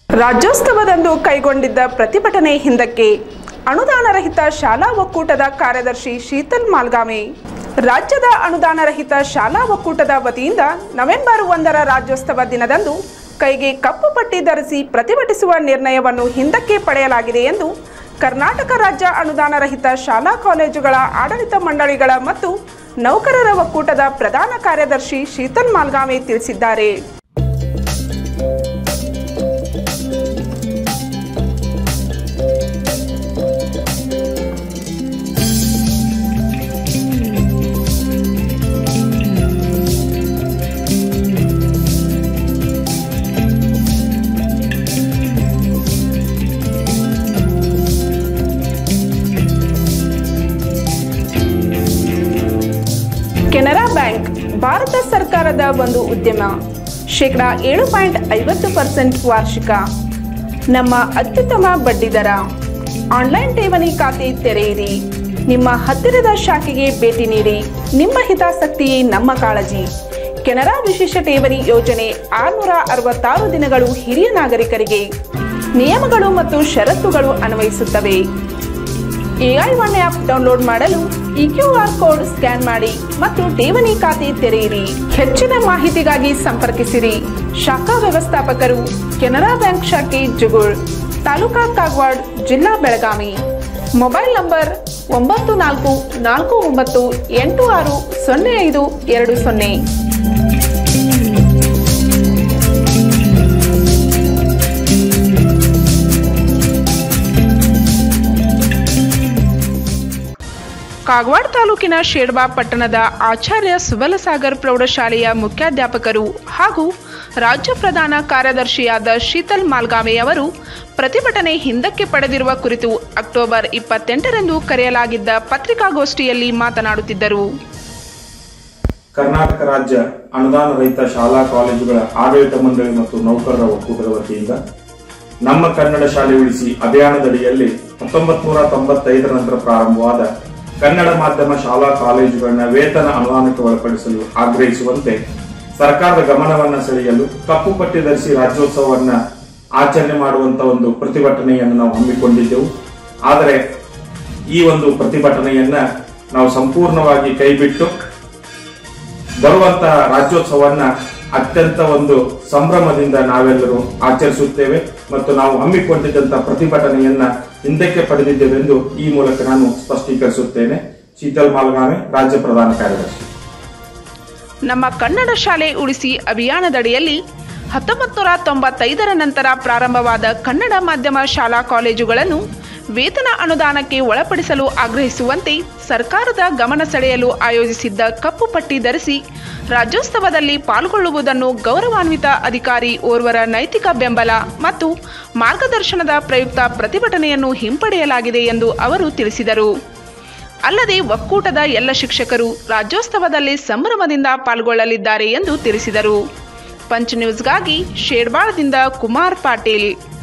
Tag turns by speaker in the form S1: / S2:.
S1: ರಾಜ್ಯೋತ್ಸವದಂದು ಕೈಗೊಂಡಿದ್ದ ಪ್ರತಿಭಟನೆ ಹಿಂದಕ್ಕೆ ಅನುದಾನ ರಹಿತ ಶಾಲಾ ಒಕ್ಕೂಟದ ಕಾರ್ಯದರ್ಶಿ ಶೀತಲ್ ಮಾಲ್ಗಾಮೆ ರಾಜ್ಯದ ಅನುದಾನ ರಹಿತ ಶಾಲಾ ಒಕ್ಕೂಟದ ವತಿಯಿಂದ ನವೆಂಬರ್ ಒಂದರ ರಾಜ್ಯೋತ್ಸವ ದಿನದಂದು ಕೈಗೆ ಕಪ್ಪು ಪಟ್ಟಿ ಧರಿಸಿ ಪ್ರತಿಭಟಿಸುವ ನಿರ್ಣಯವನ್ನು ಹಿಂದಕ್ಕೆ ಪಡೆಯಲಾಗಿದೆ ಎಂದು ಕರ್ನಾಟಕ ರಾಜ್ಯ ಅನುದಾನ ರಹಿತ ಶಾಲಾ ಕಾಲೇಜುಗಳ ಆಡಳಿತ ಮಂಡಳಿಗಳ ಮತ್ತು ನೌಕರರ ಒಕ್ಕೂಟದ ಪ್ರಧಾನ ಕಾರ್ಯದರ್ಶಿ ಶೀತಲ್ ಮಾಲ್ಗಾಮೆ ತಿಳಿಸಿದ್ದಾರೆ ಕೆನರಾ ಬ್ಯಾಂಕ್ ಭಾರತ ಸರ್ಕಾರದ ಒಂದು ಉದ್ಯಮ ಶೇಕಡ ಏಳು ಪಾಯಿಂಟ್ ಐವತ್ತು ಪರ್ಸೆಂಟ್ ವಾರ್ಷಿಕ ನಮ್ಮ ಅತ್ಯುತ್ತಮ ಬಡ್ಡಿದರ ಆನ್ಲೈನ್ ಠೇವಣಿ ಖಾತೆ ತೆರೆಯಿರಿ ನಿಮ್ಮ ಹತ್ತಿರದ ಶಾಖೆಗೆ ಭೇಟಿ ನೀಡಿ ನಿಮ್ಮ ಹಿತಾಸಕ್ತಿಯೇ ನಮ್ಮ ಕಾಳಜಿ ಕೆನರಾ ವಿಶೇಷ ಠೇವಣಿ ಯೋಜನೆ ಆರುನೂರ ಅರವತ್ತಾರು ದಿನಗಳು ಹಿರಿಯ ನಾಗರಿಕರಿಗೆ ನಿಯಮಗಳು ಮತ್ತು ಷರತ್ತುಗಳು ಅನ್ವಯಿಸುತ್ತವೆ ಎಐ ಒನ್ ಆ್ಯಪ್ ಡೌನ್ಲೋಡ್ ಮಾಡಲು ಈ ಕ್ಯೂ ಆರ್ ಕೋಡ್ ಸ್ಕ್ಯಾನ್ ಮಾಡಿ ಮತ್ತು ಠೇವಣಿ ಖಾತೆ ತೆರೆಯಿರಿ ಹೆಚ್ಚಿನ ಮಾಹಿತಿಗಾಗಿ ಸಂಪರ್ಕಿಸಿರಿ ಶಾಖಾ ವ್ಯವಸ್ಥಾಪಕರು ಕೆನರಾ ಬ್ಯಾಂಕ್ ಶಾಖೆ ಜುಗುಳ್ ತಾಲೂಕಾ ಕಾಗವಾಡ್ ಜಿಲ್ಲಾ ಬೆಳಗಾವಿ ಮೊಬೈಲ್ ನಂಬರ್ ಒಂಬತ್ತು ನಾಲ್ಕು ನಾಲ್ಕು ಒಂಬತ್ತು ಎಂಟು ಆರು ಸೊನ್ನೆ ಐದು ಎರಡು ಸೊನ್ನೆ ಕಾಗವಾಡ ತಾಲೂಕಿನ ಶೇಡ್ಬಾ ಪಟ್ಟಣದ ಆಚಾರ್ಯ ಸುಬಲಸಾಗರ್ ಪ್ರೌಢಶಾಲೆಯ ಮುಖ್ಯಾಧ್ಯಾಪಕರು ಹಾಗೂ ರಾಜ್ಯ ಪ್ರಧಾನ ಕಾರ್ಯದರ್ಶಿಯಾದ ಶೀತಲ್ ಮಾಲ್ಗಾವೆ ಅವರು ಪ್ರತಿಭಟನೆ ಹಿಂದಕ್ಕೆ ಪಡೆದಿರುವ ಕುರಿತು ಅಕ್ಟೋಬರ್ ಇಪ್ಪತ್ತೆಂಟರಂದು ಕರೆಯಲಾಗಿದ್ದ ಪತ್ರಿಕಾಗೋಷ್ಠಿಯಲ್ಲಿ ಮಾತನಾಡುತ್ತಿದ್ದರು
S2: ಕರ್ನಾಟಕ ರಾಜ್ಯ ಅನುದಾನ ರಹಿತ ಶಾಲಾ ಕಾಲೇಜುಗಳ ಆಡಳಿತ ಮಂಡಳಿ ಮತ್ತು ನೌಕರರ ಒಕ್ಕೂಟದ ವತಿಯಿಂದ ನಮ್ಮ ಕನ್ನಡ ಶಾಲೆ ಉಳಿಸಿ ಅಭಿಯಾನದಡಿಯಲ್ಲಿ ಹತ್ತೊಂಬತ್ ನೂರ ತೊಂಬತ್ತೈದರ ನಂತರ ಪ್ರಾರಂಭವಾದ ಕನ್ನಡ ಮಾಧ್ಯಮ ಶಾಲಾ ಕಾಲೇಜುಗಳನ್ನ ವೇತನ ಅನುದಾನಕ್ಕೆ ಒಳಪಡಿಸಲು ಆಗ್ರಹಿಸುವಂತೆ ಸರ್ಕಾರದ ಗಮನವನ್ನ ಸೆಳೆಯಲು ಕಪ್ಪು ಪಟ್ಟಿ ಧರಿಸಿ ರಾಜ್ಯೋತ್ಸವವನ್ನ ಆಚರಣೆ ಮಾಡುವಂತ ಒಂದು ಪ್ರತಿಭಟನೆಯನ್ನು ನಾವು ಹಮ್ಮಿಕೊಂಡಿದ್ದೆವು ಆದರೆ ಈ ಒಂದು ಪ್ರತಿಭಟನೆಯನ್ನ ನಾವು ಸಂಪೂರ್ಣವಾಗಿ ಕೈಬಿಟ್ಟು ಬರುವಂತಹ ರಾಜ್ಯೋತ್ಸವವನ್ನ ಅತ್ಯಂತ ಒಂದು ಸಂಭ್ರಮದಿಂದ ನಾವೆಲ್ಲರೂ ಆಚರಿಸುತ್ತೇವೆ ಮತ್ತು ನಾವು ಹಮ್ಮಿಕೊಂಡಿದ್ದಂತಹ ಪ್ರತಿಭಟನೆಯನ್ನ ಹಿಂದಕ್ಕೆ ಪಡೆದಿದ್ದೇವೆಂದು ಈ ಮೂಲಕ ನಾನು ಸ್ಪಷ್ಟೀಕರಿಸುತ್ತೇನೆ ಶೀತಲ್ ಮಾಲ್ಗಾಮೆ ರಾಜ್ಯ ಪ್ರಧಾನ ಕಾರ್ಯದರ್ಶಿ
S1: ನಮ್ಮ ಕನ್ನಡ ಶಾಲೆ ಉಳಿಸಿ ಅಭಿಯಾನದಡಿಯಲ್ಲಿ ಹತ್ತೊಂಬತ್ತು ನೂರ ತೊಂಬತ್ತೈದರ ನಂತರ ಪ್ರಾರಂಭವಾದ ಕನ್ನಡ ಮಾಧ್ಯಮ ಶಾಲಾ ಕಾಲೇಜುಗಳನ್ನು ವೇತನ ಅನುದಾನಕ್ಕೆ ಒಳಪಡಿಸಲು ಆಗ್ರಹಿಸುವಂತೆ ಸರ್ಕಾರದ ಗಮನ ಸೆಳೆಯಲು ಆಯೋಜಿಸಿದ್ದ ಕಪ್ಪು ಪಟ್ಟಿ ಧರಿಸಿ ರಾಜ್ಯೋತ್ಸವದಲ್ಲಿ ಪಾಲ್ಗೊಳ್ಳುವುದನ್ನು ಗೌರವಾನ್ವಿತ ಅಧಿಕಾರಿ ಓರ್ವರ ನೈತಿಕ ಬೆಂಬಲ ಮತ್ತು ಮಾರ್ಗದರ್ಶನದ ಪ್ರಯುಕ್ತ ಪ್ರತಿಭಟನೆಯನ್ನು ಹಿಂಪಡೆಯಲಾಗಿದೆ ಎಂದು ಅವರು ತಿಳಿಸಿದರು ಅಲ್ಲದೆ ಒಕ್ಕೂಟದ ಎಲ್ಲ ಶಿಕ್ಷಕರು ರಾಜ್ಯೋತ್ಸವದಲ್ಲಿ ಸಂಭ್ರಮದಿಂದ ಪಾಲ್ಗೊಳ್ಳಲಿದ್ದಾರೆ ಎಂದು ತಿಳಿಸಿದರು ಪಂಚ್ ನ್ಯೂಸ್ಗಾಗಿ ಶೇಡ್ಬಾಳದಿಂದ ಕುಮಾರ್ ಪಾಟೀಲ್